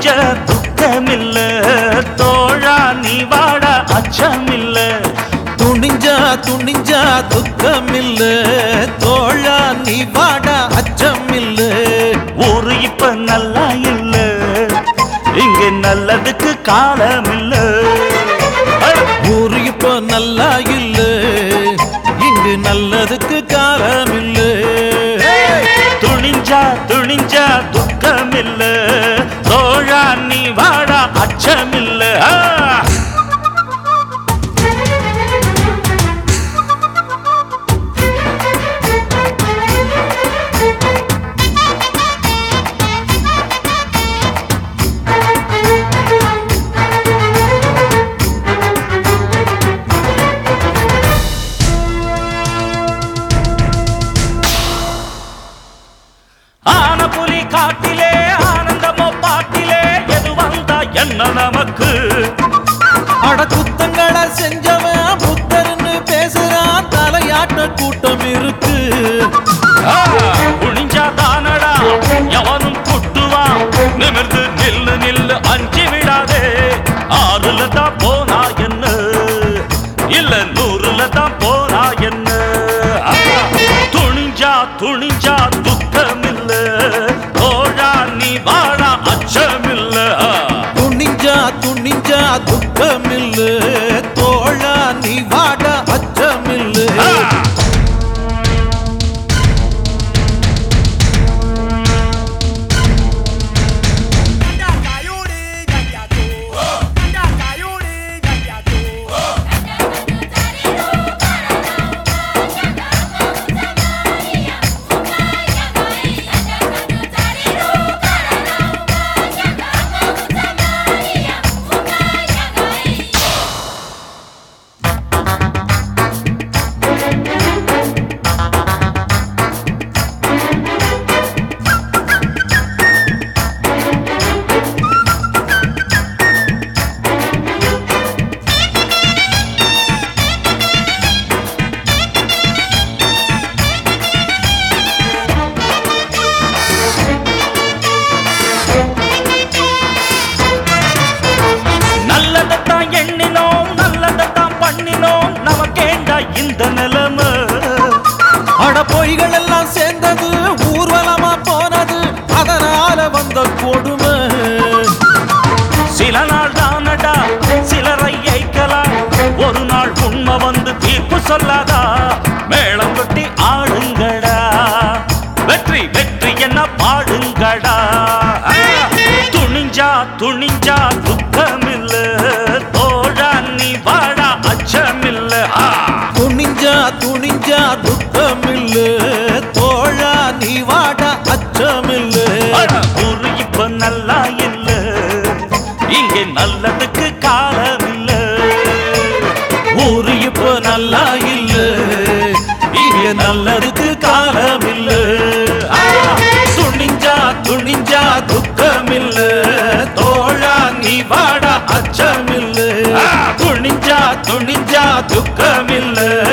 துணிஞ்ச துக்கமில்ல தோழா நீ வாட அச்சமில்ல துணிஞ்சா துணிஞ்சா துக்கமில்ல தோழா நீ வாடா அச்சமில்ல ஊரு இப்ப நல்லா இல்ல இங்க நல்லதுக்கு காலம் இல்ல ஊரு இப்ப நல்லா இல்ல இங்கு நல்லதுக்கு காலம் இல்ல துணிஞ்சா துணிஞ்சா துக்கமில்ல தோழா நீ வாடா அச்சமில்ல ஆ! ஆன புலி காட்டிலே ஆனந்தமோ பாட்டிலே எது வந்தா என்ன நமக்கு அட குத்தங்களை செஞ்சவன் புத்தர்னு பேசுறான் தலையாட்ட கூட்டம் இருக்கு ஆ, குனிஞ்சா தானடா எவனும் குட்டுவான் நிமிர்ந்து நில்லு நில்லு அஞ்சி விடாதே ஆறுல தான் போனா என்ன இல்ல நூறுல தான் போனா என்ன ஆ, துணிஞ்சா துணிஞ்சா துக்கமில்ல தோழா நீ வாடா அச்சமில்ல ஆ. துணிஞ்சா துணிஞ்சா துக்கமில்ல தோழா நீ வாடா அச்சமில்ல ஆ. Anda cayuri yayato. Anda cayuri yayato. நல்லதைத்தான் எண்ணினோம் நல்லதைத்தான் பண்ணினோம் நமக்கேண்டா இந்த நிலைமை அட பொய்கள் எல்லாம் சேர்ந்தது ஊர்வலமா போனது அதனால வந்த கொடுமை சில நாள் தானடா சிலரை ஏய்க்கலாம் ஒரு நாள் உண்மை வந்து தீர்ப்பு சொல்லாதா மேளம் கொட்டி ஆடுங்கடா வெற்றி வெற்றி என்ன பாடுங்கடா ஆ, துணிஞ்சா துணிஞ்சா துக்கமில்ல தோழா நீ வாடா அச்சமில்ல ஆ துணிஞ்சா துணிஞ்சா துக்கமில்ல தோழா நீ வாடா அச்சமில்ல அட, ஊரு இப்ப நல்லா இல்ல இங்க நல்லதுக்கு காலம் இல்ல ஊரு இப்ப நல்லா இல்ல இங்க நல்லதுக்கு காலம் இல்ல ஆ, துணிஞ்சா துணிஞ்சா துக்கமில்ல தோழா நீ வாடா அச்சமில்ல துணிஞ்சா துணிஞ்சா துக்கமில்ல